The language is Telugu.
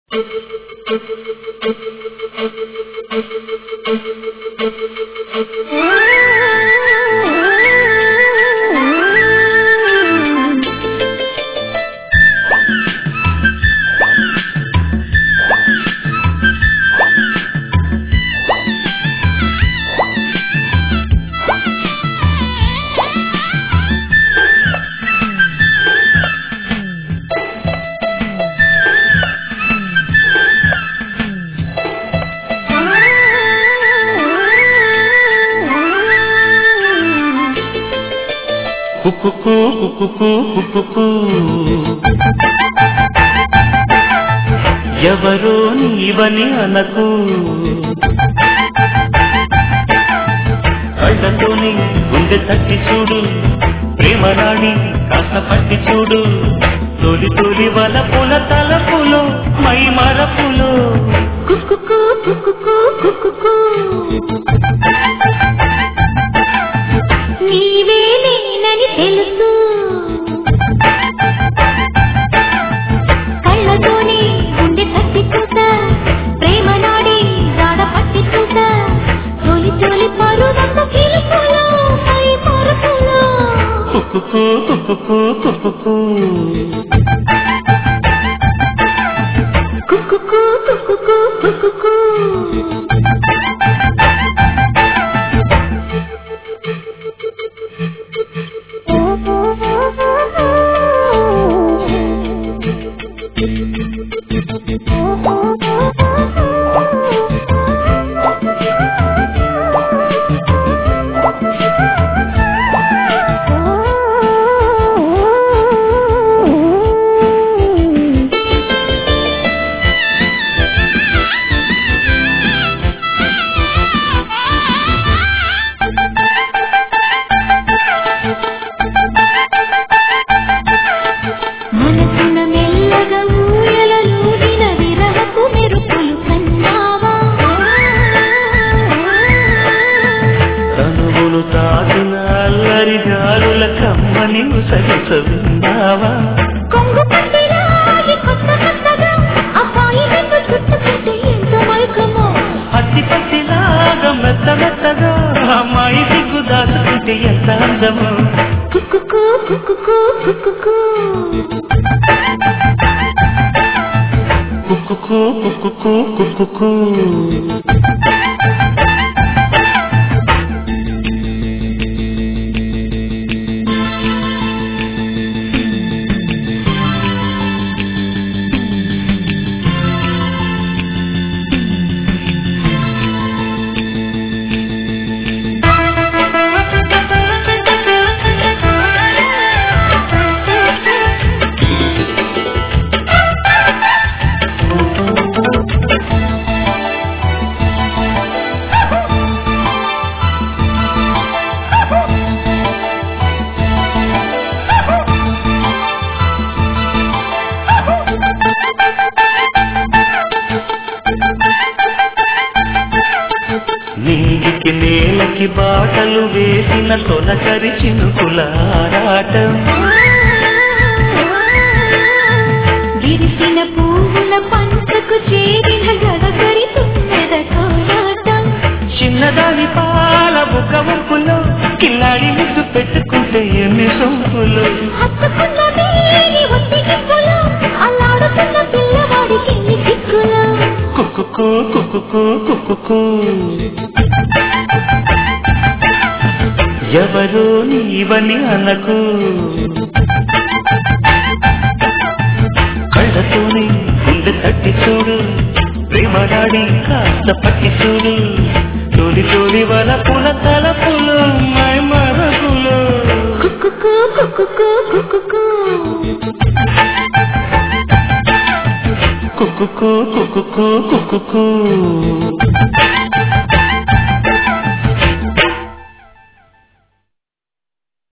కుక్కుకు కుక్కుకు కుక్కుకు ఎవరో నీవని అనకు కళ్ళతోని గుండె తట్టి చూడు ప్రేమరాణి కాస్త పట్టి చూడు తొలి తొలి వల పుల తలపులో మై మరపులో కుక్కుకు కుక్కుకు కుక్కుకు నీవే నేనని తెలుసు కళ్ళతోనే గుండె తట్టి చూత ప్రేమ నాడి జాడ పట్టి చూత తొలి తొలి పరువపు కిలుపులో పై మరుపులో కుక్కుకు కుక్కుకు కుక్కుకు కుక్కుకు కుక్కుకు కుక్కుకు మనసున మెల్లగా ఊయలలూగిన విరహపు మెరుపులు కన్నావా తనువులు తాకిన అల్లరి గాలుల కమ్మని సగస విన్నావా కొంగు పట్టిరాగి కొత్త కొత్తగా అబ్బాయి నిన్ను చుట్టుకుంటే ఎంత మైకమో అట్టి పట్టిలాగా మెత్త మెత్తగా అమ్మాయి సిగ్గు దాచుకుంటే ఎంత అందము కుక్కుకు కుక్కుకు కుక్కుకు కుక్కుకు కుక్కుకు కుక్కుకు నీటికి నేలకి బాటలు వేసిన తొలకరి చినుకుల ఆరాటం విరిసిన పువ్వుల పంటకు చేరిన గడగరి తుమ్మెద కోలాటం చిన్నదాని పాల బుక్క వంపులో కిల్లాడి ముద్దు పెట్టుకుంటే ఎన్ని సొంపులు హత్తుకున్న నీలి ఒత్తిగిప్పులో అల్లాడుతున్న పిల్లవాడికి ఎన్ని దిక్కులో కుక్కుకు కుక్కుకు కుక్కుకు ఎవరు నీవని అనకు కళ్ళతోని గుండె తట్టి చూడు ప్రేమడాడి కాస్త పట్టి చూడు తోలి తోలి వల పుల తలపులు మై మరపులు కుక్కుకు కుక్కుకు కుక్కుకు కుక్కుకు కుక్కుకు కుక్కుకు